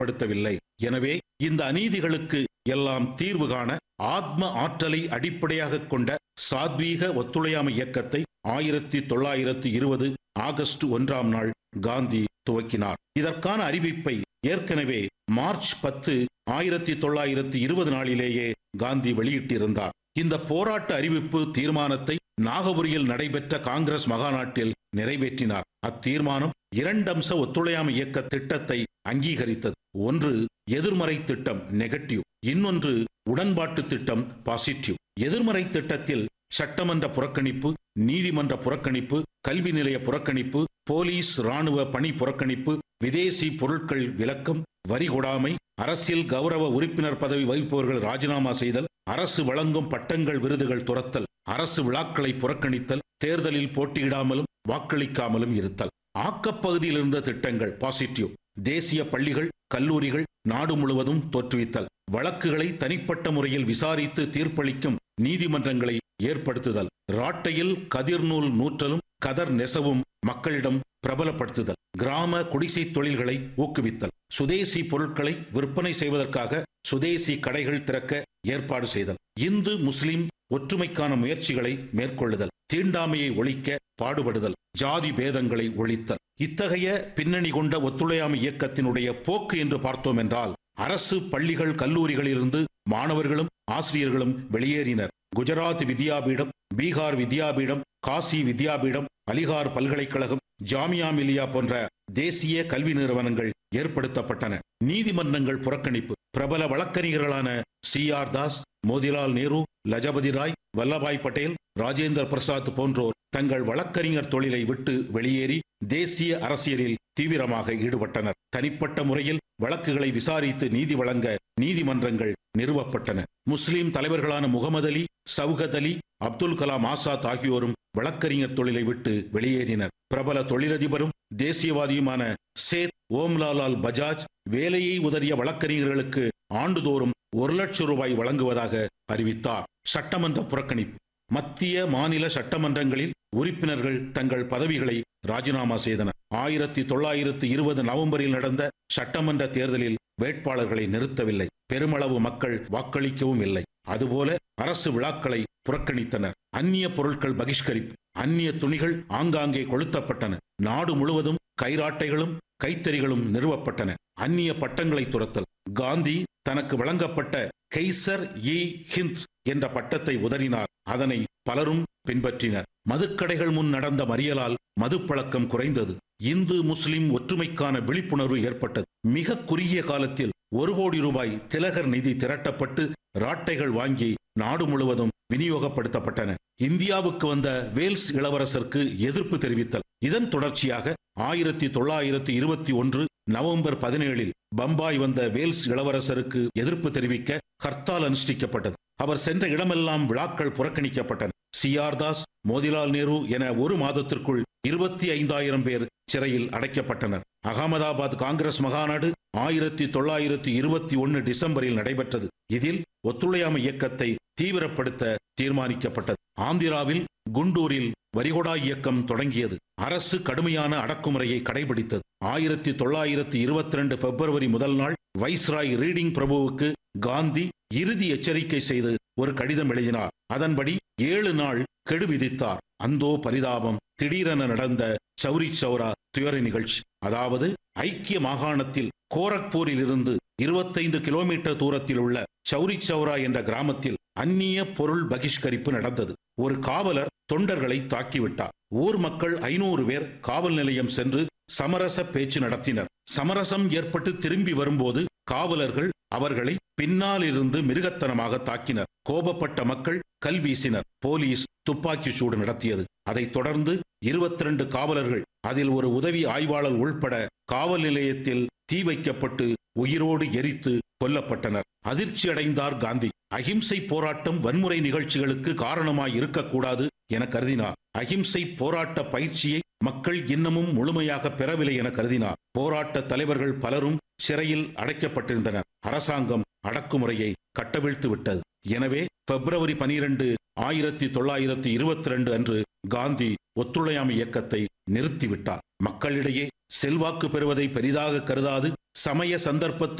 படுத்தவில்லை எனவே இந்த அநீதிகளுக்கு எல்லாம் தீர்வு காண ஆத்ம ஆற்றலை அடிப்படையாக கொண்ட சாத்வீக ஒத்துழையாமை இயக்கத்தை ஆயிரத்தி தொள்ளாயிரத்தி இருபது ஆகஸ்ட் ஒன்றாம் நாள் காந்தி துவக்கினார் இதற்கான அறிவிப்பை ஏற்கனவே மார்ச் பத்து ஆயிரத்தி தொள்ளாயிரத்தி இருபது நாளிலேயே காந்தி வெளியிட்டிருந்தார் இந்த போராட்ட அறிவிப்பு தீர்மானத்தை நாகபுரியில் நடைபெற்ற காங்கிரஸ் மகாநாட்டில் நிறைவேற்றினார் அத்தீர்மானம் இரண்டம்ச ஒத்துழையாமை இயக்க திட்டத்தை அங்கீகரித்தது ஒன்று எதிர்மறை திட்டம் நெகட்டிவ் இன்னொன்று உடன்பாட்டு திட்டம் பாசிட்டிவ் எதிர்மறை திட்டத்தில் சட்டமன்ற புறக்கணிப்பு நீதிமன்ற புறக்கணிப்பு கல்வி நிலைய புறக்கணிப்பு போலீஸ் ராணுவ பணி புறக்கணிப்பு விதேசி பொருட்கள் விலக்கம் வரி கொடாமை அரசியல் கௌரவ உறுப்பினர் பதவி வகிப்பவர்கள் ராஜினாமா செய்தல் அரசு வழங்கும் பட்டங்கள் விருதுகள் துரத்தல் அரசு விழாக்களை புறக்கணித்தல் தேர்தலில் போட்டியிடாமலும் வாக்களிக்காமலும் இருத்தல் ஆக்கப்பகுதியில் இருந்த திட்டங்கள் பாசிட்டிவ் தேசிய பள்ளிகள் கல்லூரிகள் நாடு முழுவதும் தோற்றுவித்தல் வழக்குகளை தனிப்பட்ட முறையில் விசாரித்து தீர்ப்பளிக்கும் நீதிமன்றங்களை ஏற்படுத்துதல் ராட்டையில் கதிர்நூல் நூற்றலும் கதர் நெசவும் மக்களிடம் பிரபலப்படுத்துதல் கிராம குடிசை தொழில்களை ஊக்குவித்தல் சுதேசி பொருட்களை விற்பனை செய்வதற்காக சுதேசி கடைகள் திறக்க ஏற்பாடு செய்தல் இந்து முஸ்லிம் ஒற்றுமைக்கான முயற்சிகளை மேற்கொள்ளுதல் தீண்டாமையை ஒழிக்க பாடுபடுதல் ஜாதி பேதங்களை ஒழித்தல் இத்தகைய பின்னணி கொண்ட ஒத்துழையாமை இயக்கத்தினுடைய போக்கு என்று பார்த்தோம் என்றால் அரசு பள்ளிகள் கல்லூரிகளிலிருந்து மாணவர்களும் ஆசிரியர்களும் வெளியேறினர் குஜராத் வித்யாபீடம் பீகார் வித்யாபீடம் காசி வித்யாபீடம் அலிகார் பல்கலைக்கழகம் ஜாமியா மிலியா போன்ற தேசிய கல்வி நிறுவனங்கள் ஏற்படுத்தப்பட்டன நீதிமன்றங்கள் புறக்கணிப்பு பிரபல வழக்கறிஞர்களான சி ஆர் தாஸ் மோதிலால் நேரு லஜபதி ராய் வல்லபாய் பட்டேல் ராஜேந்திர பிரசாத் போன்றோர் தங்கள் வழக்கறிஞர் தொழிலை விட்டு வெளியேறி தேசிய அரசியலில் தீவிரமாக ஈடுபட்டனர் தனிப்பட்ட முறையில் வழக்குகளை விசாரித்து நீதி வழங்க நீதிமன்றங்கள் நிறுவப்பட்டன முஸ்லிம் தலைவர்களான முகமது அலி சவுகத் அலி அப்துல் கலாம் ஆசாத் ஆகியோரும் வழக்கறிஞர் தொழிலை விட்டு வெளியேறினர் பிரபல தொழிலதிபரும் தேசியவாதியுமான சேத் ஓம்லாலால் பஜாஜ் வேலையை உதறிய வழக்கறிஞர்களுக்கு ஆண்டுதோறும் ஒரு லட்சம் ரூபாய் வழங்குவதாக அறிவித்தார் சட்டமன்ற புறக்கணிப்பு மத்திய மாநில சட்டமன்றங்களில் உறுப்பினர்கள் தங்கள் பதவிகளை ராஜினாமா செய்தனர் ஆயிரத்தி தொள்ளாயிரத்து இருபது நவம்பரில் நடந்த சட்டமன்ற தேர்தலில் வேட்பாளர்களை நிறுத்தவில்லை பெருமளவு மக்கள் வாக்களிக்கவும் இல்லை அதுபோல அரசு விழாக்களை புறக்கணித்தனர் அந்நிய பொருட்கள் பகிஷ்கரிப்பு அந்நிய துணிகள் ஆங்காங்கே கொளுத்தப்பட்டன நாடு முழுவதும் கைராட்டைகளும் கைத்தறிகளும் நிறுவப்பட்டன அந்நிய பட்டங்களை துரத்தல் காந்தி தனக்கு வழங்கப்பட்ட கெய்சர் இ ஹிந்த் என்ற பட்டத்தை உதறினார் அதனை பலரும் பின்பற்றினர் மதுக்கடைகள் முன் நடந்த மறியலால் மதுப்பழக்கம் குறைந்தது இந்து முஸ்லிம் ஒற்றுமைக்கான விழிப்புணர்வு ஏற்பட்டது மிக குறுகிய காலத்தில் ஒரு கோடி ரூபாய் திலகர் நிதி திரட்டப்பட்டு ராட்டைகள் வாங்கி நாடு முழுவதும் விநியோகப்படுத்தப்பட்டன இந்தியாவுக்கு வந்த வேல்ஸ் இளவரசருக்கு எதிர்ப்பு தெரிவித்தல் இதன் தொடர்ச்சியாக ஆயிரத்தி தொள்ளாயிரத்தி இருபத்தி ஒன்று நவம்பர் பதினேழில் பம்பாய் வந்த வேல்ஸ் இளவரசருக்கு எதிர்ப்பு தெரிவிக்க ஹர்த்தால் அனுஷ்டிக்கப்பட்டது அவர் சென்ற இடமெல்லாம் விழாக்கள் புறக்கணிக்கப்பட்டன சிஆர் தாஸ் மோதிலால் நேரு என ஒரு மாதத்திற்குள் இருபத்தி ஐந்தாயிரம் பேர் சிறையில் அடைக்கப்பட்டனர் அகமதாபாத் காங்கிரஸ் மகாநாடு ஆயிரத்தி தொள்ளாயிரத்தி இருபத்தி ஒன்னு டிசம்பரில் நடைபெற்றது இதில் ஒத்துழையாமை இயக்கத்தை தீவிரப்படுத்த தீர்மானிக்கப்பட்டது ஆந்திராவில் குண்டூரில் வரிகொடா இயக்கம் தொடங்கியது அரசு கடுமையான அடக்குமுறையை கடைபிடித்தது ஆயிரத்தி தொள்ளாயிரத்தி இருபத்தி ரெண்டு பிப்ரவரி முதல் நாள் வைஸ்ராய் ரீடிங் பிரபுவுக்கு காந்தி இறுதி எச்சரிக்கை செய்து ஒரு கடிதம் எழுதினார் அதன்படி ஏழு நாள் கெடு விதித்தார் அந்தோ பரிதாபம் திடீரென நடந்த சௌரி சௌரா துயர நிகழ்ச்சி அதாவது ஐக்கிய மாகாணத்தில் கோரக்பூரில் இருந்து இருபத்தைந்து கிலோமீட்டர் தூரத்தில் உள்ள சௌரி சௌரா என்ற கிராமத்தில் அந்நிய பொருள் பகிஷ்கரிப்பு நடந்தது ஒரு காவலர் தொண்டர்களை தாக்கிவிட்டார் ஊர் மக்கள் ஐநூறு பேர் காவல் நிலையம் சென்று சமரச பேச்சு நடத்தினர் சமரசம் ஏற்பட்டு திரும்பி வரும்போது காவலர்கள் அவர்களை பின்னால் இருந்து மிருகத்தனமாக தாக்கினர் கோபப்பட்ட மக்கள் கல் வீசினர் போலீஸ் துப்பாக்கி சூடு நடத்தியது அதைத் தொடர்ந்து இருபத்தி ரெண்டு காவலர்கள் அதில் ஒரு உதவி ஆய்வாளர் உள்பட காவல் நிலையத்தில் தீ வைக்கப்பட்டு உயிரோடு எரித்து கொல்லப்பட்டனர் அதிர்ச்சி அடைந்தார் காந்தி அகிம்சை போராட்டம் வன்முறை நிகழ்ச்சிகளுக்கு காரணமாய் இருக்கக்கூடாது என கருதினார் அகிம்சை போராட்ட பயிற்சியை மக்கள் இன்னமும் முழுமையாக பெறவில்லை என கருதினார் போராட்ட தலைவர்கள் பலரும் சிறையில் அடைக்கப்பட்டிருந்தனர் அரசாங்கம் அடக்குமுறையை கட்டவிழ்த்து விட்டது எனவே பிப்ரவரி பனிரெண்டு ஆயிரத்தி தொள்ளாயிரத்தி இருபத்தி ரெண்டு அன்று காந்தி ஒத்துழையாமை இயக்கத்தை நிறுத்திவிட்டார் மக்களிடையே செல்வாக்கு பெறுவதை பெரிதாக கருதாது சமய சந்தர்ப்பத்தில்